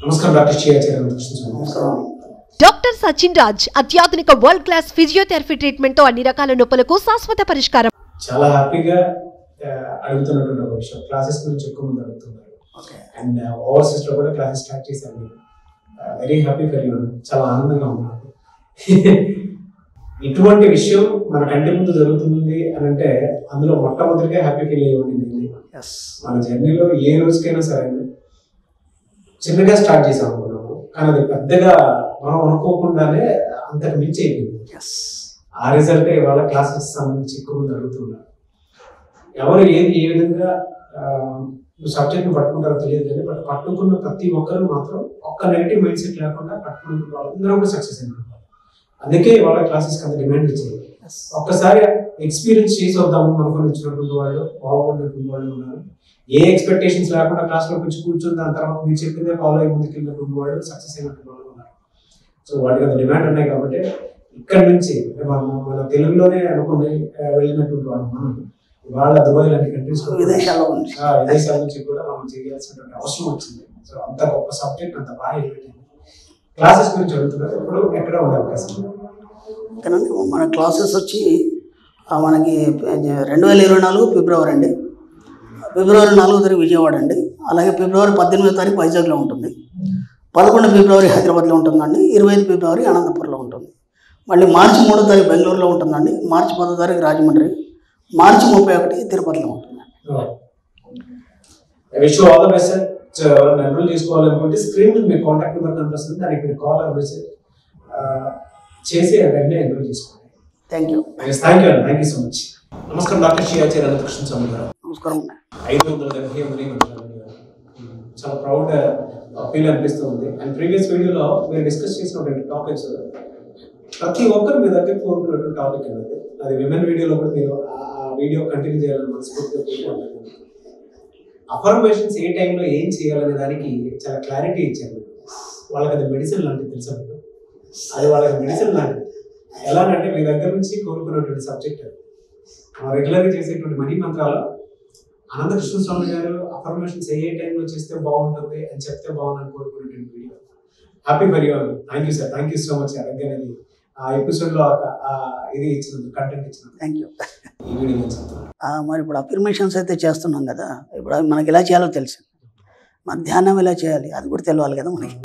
నమస్కారం డాక్టర్ శ్రీయాచార్య కృష్ణ స్వామి నమస్కారం డాక్టర్ సచిన్ రాజ్ అత్యాధునిక వరల్డ్ క్లాస్ ఫిజియోథెరపీ ట్రీట్మెంట్ తో అన్ని రకాల నొప్పులకు శాశ్వత పరిష్కారం చాలా హ్యాపీగా ఆ, అడుగుతున్నటువంటి ఒక విషయం క్లాసెస్ గురించి ఎక్కువ మంది అడుగుతున్నారు ఓకే అండ్ ఓవర్సీస్ లో కూడా క్లాసెస్ స్టార్ట్ చేశాను వెరీ హ్యాపీ ఫర్ యూ చాలా ఆనందంగా ఉంది నాకు ఇటువంటి విషయం మన కంటి ముందు జరుగుతుంది అని అంటే అందులో మొట్టమొదటిగా హ్యాపీ ఫీల్ అయ్యేవాడిని నేను ఎస్ మన జర్నీలో ఏ రోజుకైనా సరే చిన్నగా స్టార్ట్ చేసాం అనుకున్నాము కానీ అది పెద్దగా మనం అనుకోకుండానే అంతకు మించి అయిపోయింది ఎస్ ఆ రిజల్ట్ ఇవాళ క్లాసెస్ సంబంధించి ఎక్కువ మంది అడుగుతున్నారు ఎవరు ఏది ఏ విధంగా సబ్జెక్ట్ పట్టుకుంటారో తెలియదు కానీ బట్ పట్టుకున్న ప్రతి ఒక్కరు మాత్రం ఒక్క నెగిటివ్ మైండ్ సెట్ లేకుండా పట్టుకున్న వాళ్ళందరూ కూడా సక్సెస్ అయినారు అందుకే ఇవాళ క్లాసెస్ అంత డిమాండ్ ఇచ్చారు ఎస్ ఒక్కసారి ఎక్స్పీరియన్స్ చేసి వద్దాము అనుకుని వచ్చినటువంటి వాళ్ళు బాగున్నటువంటి వాళ్ళు ఉన్నారు ఏ ఎక్స్పెక్టేషన్స్ లేకుండా క్లాస్ లో వచ్చి కూర్చుని దాని తర్వాత మీరు చెప్పిందే ఫాలో అయ్యి ముందుకెళ్ళినటువంటి వాళ్ళు సక్సెస్ అయినటువంటి వాళ్ళు ఉన్నారు సో వాటికి అంత డిమాండ్ ఉన్నాయి కాబట్టి ఇక్కడ నుంచి మన మన తెలుగులోనే అనుకుని ఆ, వెళ్ళినటువంటి వాళ్ళు మనం వాళ్ళ దుబాయ్ లాంటి కంట్రీస్ విదేశాల్లో ఉంది విదేశాల నుంచి కూడా మనం చేయాల్సినటువంటి అవసరం వచ్చింది సో అంత గొప్ప సబ్జెక్ట్ అంత బాగా వెళ్ళింది క్లాసెస్ గురించి అడుగుతున్నారు ఇప్పుడు ఎక్కడ ఉండే అవకాశం ఉంది? ఓకేనండి మన క్లాసెస్ వచ్చి ఆ, మనకి రెండు వేల ఇరవై నాలుగు ఫిబ్రవరి అండి ఫిబ్రవరి నాలుగో తారీఖు విజయవాడ అండి అలాగే ఫిబ్రవరి పద్దెనిమిదో తారీఖు వైజాగ్లో ఉంటుంది పదకొండు ఫిబ్రవరి హైదరాబాద్లో ఉంటుందండి ఇరవై ఐదు ఫిబ్రవరి అనంతపురంలో ఉంటుంది మళ్ళీ మార్చి మూడో తారీఖు బెంగళూరులో ఉంటుందండి మార్చి పదో తారీఖు రాజమండ్రి మార్చి ముప్పై ఒకటి తిరుపతిలో ఉంటుంది విష్ ఆల్ ద బెస్ట్ ఎవరైనా ఎన్రోల్ చేసుకోవాలనుకుంటే స్క్రీన్ మీద మీ కాంటాక్ట్ నెంబర్ కనిపిస్తుంది దానికి మీరు కాల్ ఆర్ మెసేజ్ చేసి వెంటనే ఎన్రోల్ చేసుకోండి thank you thank you thank you so much నమస్కారం డాక్టర్ శ్రీయాచార్య అనంతకృష్ణ స్వామి గారు నమస్కారం ఐదు వందల డెబ్బై ఎనిమిది మంది చాలా ప్రౌడ్ ఫీల్ అనిపిస్తుంది అండ్ ప్రీవియస్ వీడియోలో మీరు డిస్కస్ చేసినటువంటి టాపిక్స్ ప్రతి ఒక్కరు మీ దగ్గర కోరుకున్నటువంటి టాపిక్ అనేది అది విమెన్ వీడియోలో కూడా మీరు ఆ- ఆ వీడియో కంటిన్యూ చేయాలని మనస్ఫూర్తిగా కోరుకుంటున్నాను అఫర్మేషన్స్ ఏ టైంలో ఏం చేయాలనే దానికి చాలా క్లారిటీ ఇచ్చారు వాళ్ళకి అది మెడిసిన్ లాంటిది తెలుసా మీకు? అది వాళ్ళకి మెడిసిన్ లాంటిది ఎలాగంటే మీ దగ్గర నుంచి కోరుకున్నటువంటి సబ్జెక్ట్ అది రెగ్యులర్గా చేసేటువంటి మనీ మంత్రాలు అనంతకృష్ణ స్వామి గారు అఫర్మేషన్స్ ఏ టైంలో చేస్తే బాగుంటుంది అని చెప్తే బాగుందని కోరుకునేటువంటి video happy for you thank you sir thank you so much అలాగే ఆ ఎపిసోడ్ లో ఆ- ఆ ఇది ఇచ్చినందుకు కంటెంట్ ఇచ్చినందుకు థ్యాంక్ యూ ఈ వీడియో నేను చెప్తాను ఆ, మరి ఇప్పుడు అఫర్మేషన్స్ అయితే చేస్తున్నాం కదా ఇప్పుడు అవి మనకి ఎలా చేయాలో తెలుసు మన ధ్యానం ఎలా చేయాలి అది కూడా తెలియాలి కదా మనకి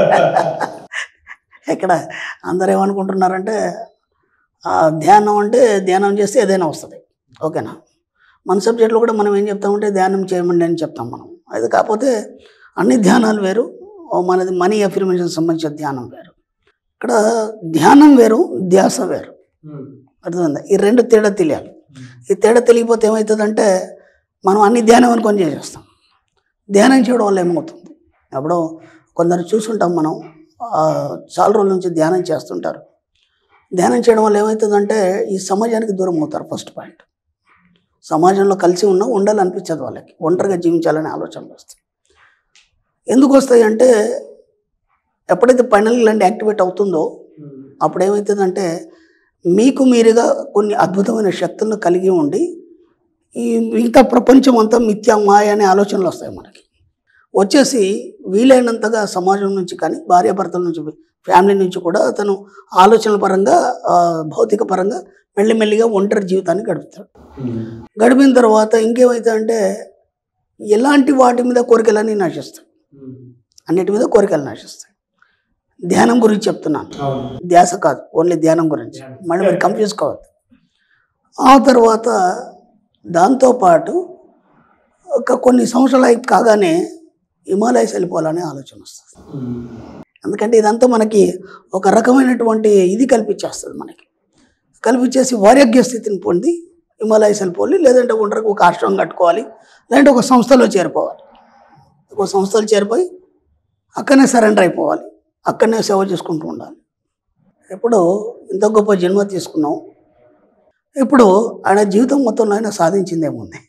ఎక్కడ అందరు ఏమనుకుంటున్నారంటే ఆ, ధ్యానం అంటే ధ్యానం చేస్తే ఏదైనా వస్తుంది ఓకేనా మన సబ్జెక్ట్లో కూడా మనం ఏం చెప్తామంటే ధ్యానం చేయమండి అని చెప్తాం మనం అది కాకపోతే అన్ని ధ్యానాలు వేరు ఓ మనది మనీ అఫర్మేషన్ సంబంధించిన ధ్యానం వేరు ఇక్కడ ధ్యానం వేరు ధ్యాస వేరు అర్థమైందా ఈ రెండు తేడా తెలియాలి ఈ తేడా తెలియకపోతే ఏమవుతుందంటే మనం అన్ని ధ్యానం అనుకొని చేసేస్తాం ధ్యానం చేయడం వల్ల ఏమవుతుంది అప్పుడు కొందరు చూసుంటాం మనం ఆ, చాలా రోజుల నుంచి ధ్యానం చేస్తుంటారు ధ్యానం చేయడం వల్ల ఏమవుతుందంటే ఈ సమాజానికి దూరం అవుతారు ఫస్ట్ పాయింట్ సమాజంలో కలిసి ఉన్నా ఉండాలనిపించదు వాళ్ళకి ఒంటరిగా జీవించాలనే ఆలోచనలు వస్తాయి ఎందుకు వస్తాయి అంటే ఎప్పుడైతే పైనల్ గ్లాండ్ యాక్టివేట్ అవుతుందో అప్పుడు ఏమవుతుందంటే మీకు మీరుగా కొన్ని అద్భుతమైన శక్తులను కలిగి ఉండి ఈ ఇంకా ప్రపంచం అంతా మిథ్యా మాయ అనే ఆలోచనలు వస్తాయి మనకి వచ్చేసి వీలైనంతగా సమాజం నుంచి కానీ భార్యాభర్తల నుంచి ఫ్యామిలీ నుంచి కూడా అతను ఆలోచనల పరంగా ఆ, భౌతిక పరంగా మెల్లిమెల్లిగా ఒంటరి జీవితాన్ని గడుపుతాడు గడిపిన తర్వాత ఇంకేమవుతుందంటే ఎలాంటి వాటి మీద కోరికలన్నీ నశిస్తాయి అన్నిటి మీద కోరికలు నశిస్తాయి ధ్యానం గురించి చెప్తున్నాను అవును ధ్యాస కాదు ఓన్లీ ధ్యానం గురించి మళ్ళీ మీరు కన్ఫ్యూజ్ కావద్దు ఆ తర్వాత దాంతోపాటు ఒక కొన్ని సంవత్సరాలు అయి కాగానే హిమాలయస్ వెళ్ళిపోవాలనే ఆలోచన వస్తుంది ఎందుకంటే ఇదంతా మనకి ఒక రకమైనటువంటి ఇది కల్పించేస్తుంది మనకి కల్పించేసి వార్యజ్ఞ స్థితిని పొంది హిమాలయస్ వెళ్ళిపోవాలి లేదంటే ఒంటరికి ఒక ఆశ్రమం కట్టుకోవాలి లేదంటే ఒక సంస్థలో చేరిపోవాలి ఒక సంస్థలో చేరిపోయి అక్కడనే సరెండర్ అయిపోవాలి అక్కడనే సేవ చేసుకుంటూ ఉండాలి ఇప్పుడు ఇంత గొప్ప జన్మ తీసుకున్నాం ఇప్పుడు ఆయన జీవితం మొత్తంలో ఆయన సాధించిందేముంది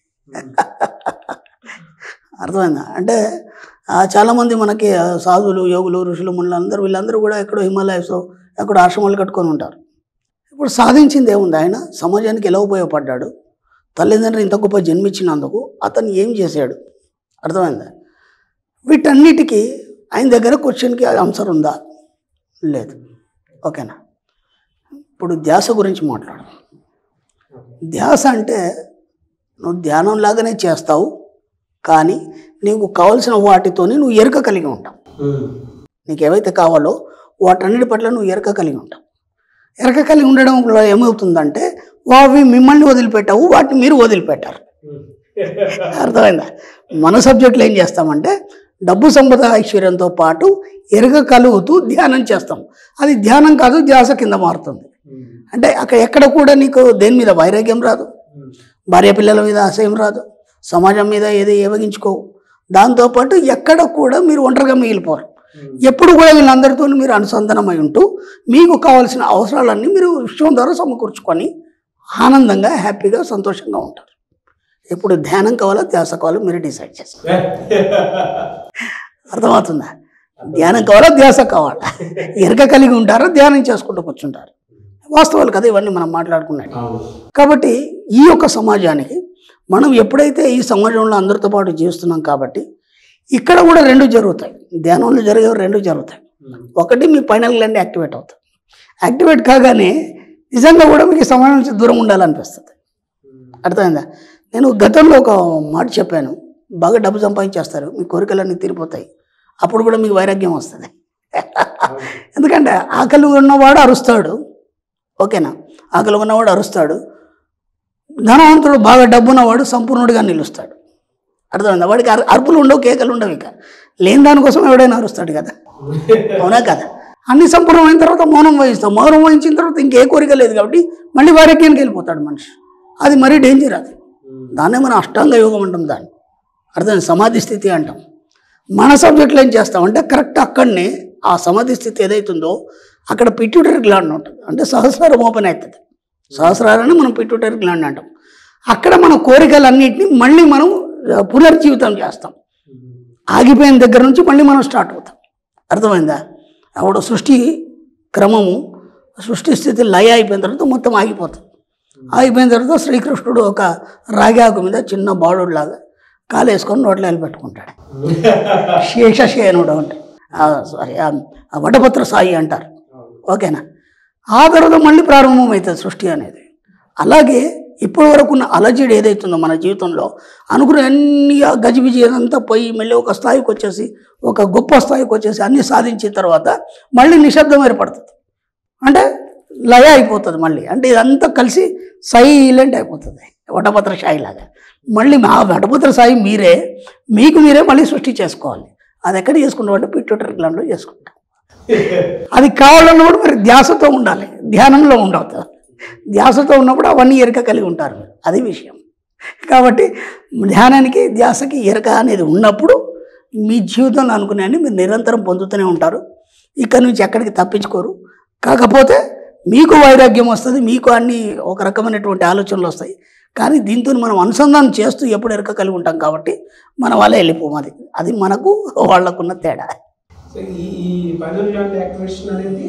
అర్థమైందా అంటే ఆ, చాలామంది మనకి ఆ, సాధువులు యోగులు ఋషులు మునులు అందరూ వీళ్ళందరూ కూడా ఎక్కడో హిమాలయస్ ఎక్కడో ఆశ్రమాలు కట్టుకొని ఉంటారు ఇప్పుడు సాధించింది ఏముంది ఆయన సమాజానికి ఎలా ఉపయోగపడ్డాడు తల్లిదండ్రులు ఇంత గొప్ప జన్మించినందుకు అతను ఏం చేశాడు అర్థమైందా వీటన్నిటికీ ఆయన దగ్గర క్వశ్చన్కి ఆన్సర్ ఉందా లేదు ఓకేనా ఇప్పుడు ధ్యాస గురించి మాట్లాడు ధ్యాస అంటే నువ్వు ధ్యానం లాగానే చేస్తావు కానీ నీకు కావలసిన వాటితోని నువ్వు ఎరుక కలిగి ఉంటావు నీకు ఏవైతే కావాలో వాటన్నిటి పట్ల నువ్వు ఎరక కలిగి ఉంటావు ఎరక కలిగి ఉండడం వల్ల ఏమవుతుందంటే అవి మిమ్మల్ని వదిలిపెట్టావు వాటిని మీరు వదిలిపెట్టారు అర్థమైందా మన సబ్జెక్టులో ఏం చేస్తామంటే డబ్బు సంపద ఐశ్వర్యంతో పాటు ఎరగ కలుగుతూ ధ్యానం చేస్తాం అది ధ్యానం కాదు ధ్యాస కింద మారుతుంది అంటే అక్కడ ఎక్కడ కూడా నీకు దేని మీద వైరాగ్యం రాదు భార్య పిల్లల మీద అసహ్యం రాదు సమాజం మీద ఏది ఏవగించుకోవు దాంతోపాటు ఎక్కడ కూడా మీరు ఒంటరిగా మిగిలిపోరు ఎప్పుడు కూడా వీళ్ళందరితో మీరు అనుసంధానమై ఉంటూ మీకు కావాల్సిన అవసరాలన్నీ మీరు విషయం ద్వారా సమకూర్చుకొని ఆనందంగా హ్యాపీగా సంతోషంగా ఉంటారు ఎప్పుడు ధ్యానం కావాలో ధ్యాస కావాలో మీరు డిసైడ్ చేసుకోవాలి అర్థమవుతుందా ధ్యానం కావాలా ధ్యాస కావాలా ఎరక కలిగి ఉంటారా ధ్యానం చేసుకుంటూ కూర్చుంటారు వాస్తవాలు కదా ఇవన్నీ మనం మాట్లాడుకున్నాయి కాబట్టి ఈ యొక్క సమాజానికి మనం ఎప్పుడైతే ఈ సమాజంలో అందరితో పాటు జీవిస్తున్నాం కాబట్టి ఇక్కడ కూడా రెండు జరుగుతాయి ధ్యానంలో జరిగే రెండు జరుగుతాయి ఒకటి మీ పైనల్ గ్లాండ్ యాక్టివేట్ అవుతుంది యాక్టివేట్ కాగానే నిజంగా కూడా మీకు ఈ సమాజం నుంచి దూరం ఉండాలనిపిస్తుంది అర్థమైందా నేను గతంలో ఒక మాట చెప్పాను బాగా డబ్బు సంపాదించేస్తారు మీ కోరికలన్నీ తీరిపోతాయి అప్పుడు కూడా మీకు వైరాగ్యం వస్తుంది ఎందుకంటే ఆకలి ఉన్నవాడు అరుస్తాడు ఓకేనా ఆకలి ఉన్నవాడు అరుస్తాడు ధనవంతుడు బాగా డబ్బు ఉన్నవాడు సంపూర్ణుడిగా నిలుస్తాడు అర్థమైందా వాడికి అరు- అరుపులు ఉండవు కేకలు ఉండవు ఇక లేని దానికోసం ఎవడైనా అరుస్తాడు కదా అవునా కదా అన్ని సంపూర్ణమైన తర్వాత మౌనం వహిస్తాం మౌనం వహించిన తర్వాత ఇంకే కోరిక లేదు కాబట్టి మళ్ళీ వైరాగ్యానికి వెళ్ళిపోతాడు మనిషి అది మరీ డేంజర్ అది దాన్నే మనం అష్టాంగ యోగం అంటాం దాన్ని అర్థం సమాధి స్థితి అంటాం మన సబ్జెక్టులో ఏం చేస్తామంటే కరెక్ట్ అక్కడనే ఆ సమాధి స్థితి ఏదైతుందో అక్కడ పిట్యూటరీ గ్లాండ్ ఉంటుంది అంటే సహస్రారం ఓపెన్ అవుతుంది సహస్రారాన్ని మనం పిట్యూటరీ గ్లాండ్ అంటాం అక్కడ మన కోరికలన్నింటినీ మళ్ళీ మనం ఆ, పునర్జీవితం చేస్తాం ఆగిపోయిన దగ్గర నుంచి మళ్ళీ మనం స్టార్ట్ అవుతాం అర్థమైందా అప్పుడు సృష్టి క్రమము సృష్టి స్థితి లయ అయిపోయిన తర్వాత మొత్తం ఆగిపోతుంది ఆగిపోయిన తర్వాత శ్రీకృష్ణుడు ఒక రాగి ఆకు మీద చిన్న బాలుడు లాగా కాలు వేసుకొని నోట్లో వెళ్ళి పెట్టుకుంటాడు శేషశయనుడు అంటే సారీ ఆ వటపత్ర సాయి అంటారు ఓకేనా ఆ తర్వాత మళ్ళీ ప్రారంభమవుతుంది సృష్టి అనేది అలాగే ఇప్పటి వరకు ఉన్న అలజడి ఏదైతుందో మన జీవితంలో అనుకున్న అన్ని ఆ గజిబిజి అంతా పోయి మళ్ళీ ఒక స్థాయికి వచ్చేసి ఒక గొప్ప స్థాయికి వచ్చేసి అన్ని సాధించిన తర్వాత మళ్ళీ నిశ్శబ్దం ఏర్పడుతుంది అంటే లయ అయిపోతుంది మళ్ళీ అంటే ఇదంతా కలిసి సైలెంట్ అయిపోతుంది వటపత్ర సాయి లాగా మళ్ళీ మా వటపత్ర సాయి మీరే మీకు మీరే మళ్ళీ సృష్టి చేసుకోవాలి అది ఎక్కడ చేసుకుంటాం అంటే పిట్యూటరీ గ్లాండ్లో చేసుకుంటాం అది కావాలన్నప్పుడు మరి ధ్యాసతో ఉండాలి ధ్యానంలో ఉండవద్దు ధ్యాసతో ఉన్నప్పుడు అవన్నీ ఎరక కలిగి ఉంటారు మీరు అది విషయం కాబట్టి ధ్యానానికి ధ్యాసకి ఎరక అనేది ఉన్నప్పుడు మీ జీవితంలో అనుకునే మీరు నిరంతరం పొందుతూనే ఉంటారు ఇక్కడ నుంచి ఎక్కడికి తప్పించుకోరు కాకపోతే మీకు వైరాగ్యం వస్తుంది మీకు అన్ని ఒక రకమైనటువంటి ఆలోచనలు వస్తాయి కానీ దీంతో మనం అనుసంధానం చేస్తూ ఎప్పుడు ఎరక కలిగి ఉంటాం కాబట్టి మన వాళ్ళే వెళ్ళిపోము అది అది మనకు వాళ్ళకున్న తేడా సో ఈ ఈ పైనల్ గ్లాండ్ యాక్టివేషన్ అనేది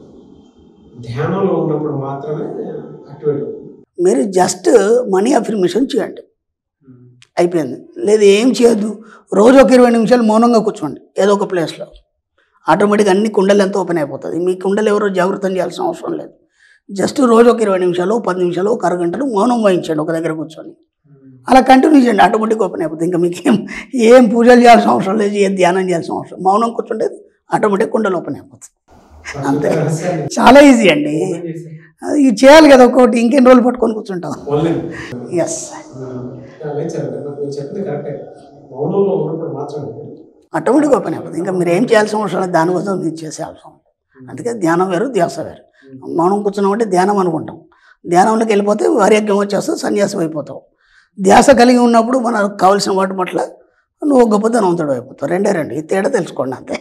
ధ్యానంలో ఉన్నప్పుడు మాత్రమే యాక్టివేట్ అవుతుంది మీరు జస్ట్ మనీ అఫర్మేషన్ చేయండి అయిపోయింది లేదు ఏం చేయొద్దు రోజు ఒక ఇరవై నిమిషాలు మౌనంగా కూర్చోండి ఏదో ఒక ప్లేస్లో ఆటోమేటిక్గా అన్ని కుండలు ఎంత ఓపెన్ అయిపోతుంది మీ కుండలు ఎవరో జాగ్రత్త చేయాల్సిన అవసరం లేదు జస్ట్ రోజు ఒక ఇరవై నిమిషాలు పది నిమిషాలు ఒక అరగంటలు మౌనం వహించండి ఒక దగ్గర కూర్చొని అలా కంటిన్యూ చేయండి ఆటోమేటిక్ ఓపెన్ అయిపోతుంది ఇంకా మీకు ఏం ఏం పూజలు చేయాల్సిన అవసరం లేదు ఏం ధ్యానం చేయాల్సిన అవసరం మౌనం కూర్చుంటే ఆటోమేటిక్ కుండలు ఓపెన్ అయిపోతుంది అంతే. రహస్యాన్ని చాలా ఈజీ అండి open చేశారు. అది ఇది చేయాలి కదా ఒక్కొక్కటి ఇంకెన్ని రోజులు పట్టుకొని కూర్చుంటాం Only. ఎస్ లేదు సార్ మీరు చెప్పింది కరెక్టే మౌనంలో ఉన్నప్పుడు మాత్రమే ఆటోమేటిక్గా ఓపెన్ అయిపోతుంది ఇంకా మీరు ఏం చేయాల్సిన అవసరం లేదు దానికోసం మీరు చేసే అవసరం లేదు. అందుకే ధ్యానం వేరు ధ్యాస వేరు మౌనం కూర్చున్నాం అంటే ధ్యానం అనుకుంటాం ధ్యానంలోకి వెళ్ళిపోతే వైరాగ్యం వచ్చేస్తే సన్యాసం అయిపోతావు ధ్యాస కలిగి ఉన్నప్పుడు మనకు కావాల్సిన వాటి పట్ల నువ్వు గొప్ప ధనవంతుడు అయిపోతావు రెండే రెండు ఈ తేడా తెలుసుకోండి అంతే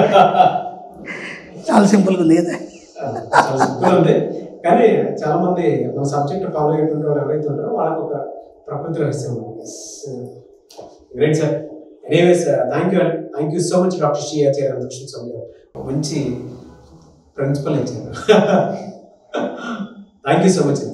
చాలా సింపుల్గా ఉంది కదా చాలా సింపుల్ ఉంది కానీ చాలా మంది మన సబ్జెక్ట్ ఫాలో అయ్యేటువంటి వాళ్ళు ఎవరైతే ఉంటారో వాళ్ళకి ఒక ప్రకృతి రహస్యం great sir anyways thank you thank you so much doctor Shri Acharya Ramakrishna Swami garu మంచి ప్రిన్సిపల్ ఇచ్చారు థ్యాంక్ యూ సో మచ్